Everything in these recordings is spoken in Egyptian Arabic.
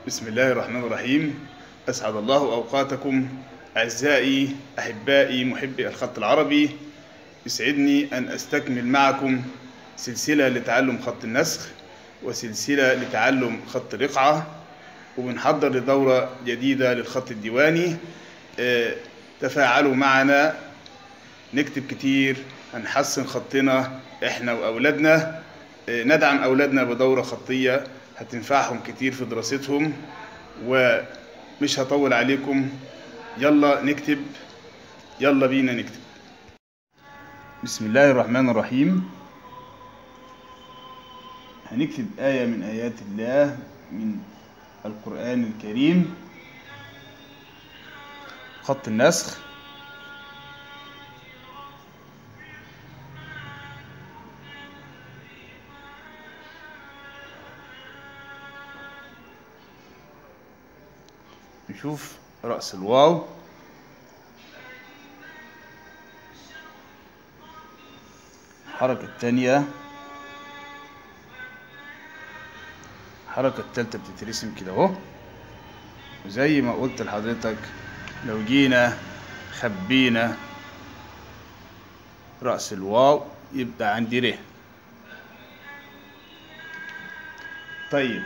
بسم الله الرحمن الرحيم أسعد الله أوقاتكم أعزائي أحبائي محبي الخط العربي يسعدني أن أستكمل معكم سلسلة لتعلم خط النسخ وسلسلة لتعلم خط الرقعة وبنحضر لدورة جديدة للخط الديواني آه، تفاعلوا معنا نكتب كتير هنحسن خطنا احنا واولادنا آه، ندعم اولادنا بدوره خطيه هتنفعهم كتير في دراستهم ومش هطول عليكم يلا نكتب يلا بينا نكتب بسم الله الرحمن الرحيم هنكتب آية من آيات الله من القرآن الكريم خط النسخ نشوف رأس الواو الحركة التانية الحركة التالتة بتترسم كده اهو وزي ما قلت لحضرتك لو جينا خبينا رأس الواو يبقى عندي ر طيب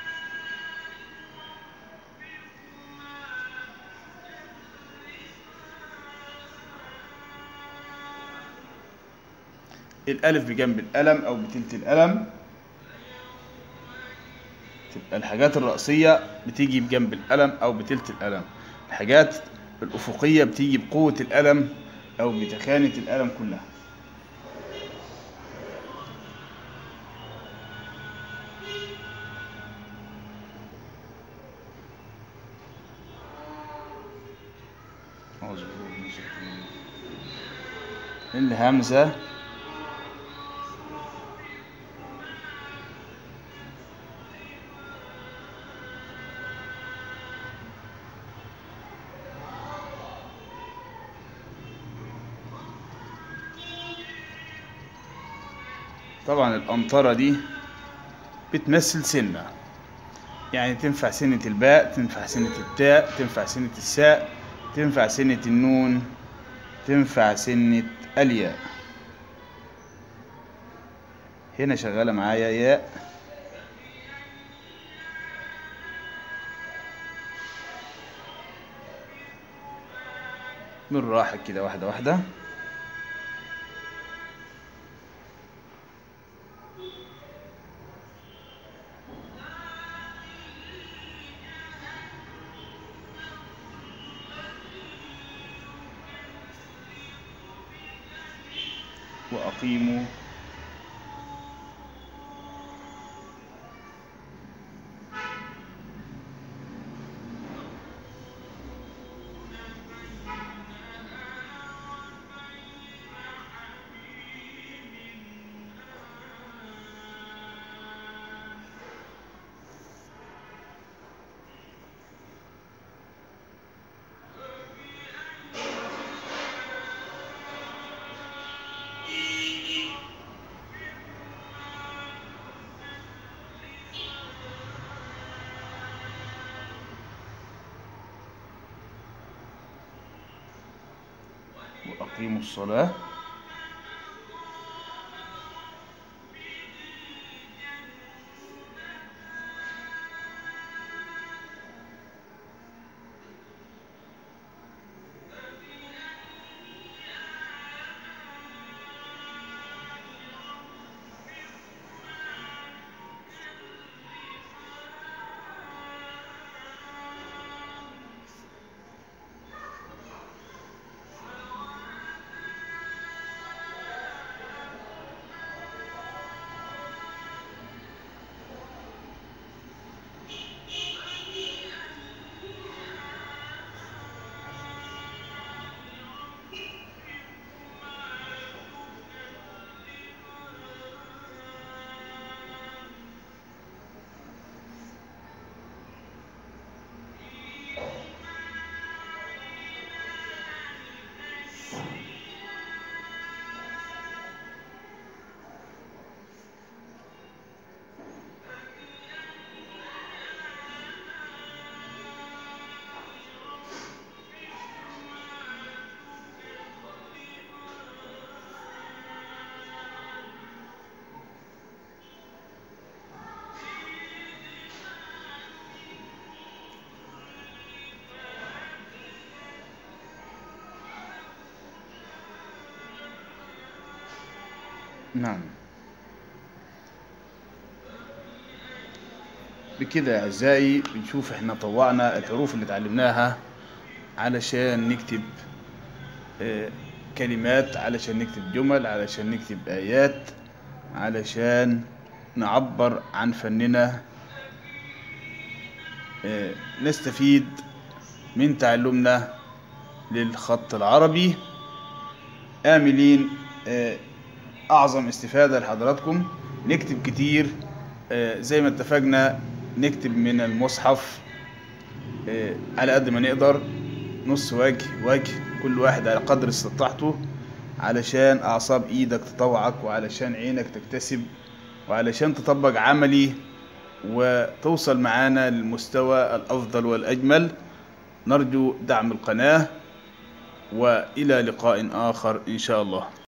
الألف بجنب القلم أو بتلت القلم تبقى الحاجات الرأسية بتيجي بجنب القلم أو بتلت القلم الحاجات الأفقية بتيجي بقوة القلم أو بتخانة القلم كلها أعوذ بالله من الشيطان الرجيم. الهمزة طبعا القنطرة دي بتمثل سنة يعني تنفع سنة الباء تنفع سنة التاء تنفع سنة الساء تنفع سنة النون تنفع سنة الياء هنا شغالة معايا ياء بالراحة كده واحدة واحدة وأقيموا وأقيموا الصلاة نعم بكده يا أعزائي بنشوف احنا طوعنا الحروف اللي اتعلمناها علشان نكتب آه، كلمات علشان نكتب جمل علشان نكتب آيات علشان نعبر عن فننا آه، نستفيد من تعلمنا للخط العربي آملين آه، أعظم استفادة لحضراتكم نكتب كتير آه، زي ما اتفقنا نكتب من المصحف آه، على قد ما نقدر نص وجه وجه كل واحد على قدر استطاعته علشان أعصاب إيدك تطوعك وعلشان عينك تكتسب وعلشان تطبق عملي وتوصل معانا للمستوى الأفضل والأجمل نرجو دعم القناة وإلى لقاء آخر إن شاء الله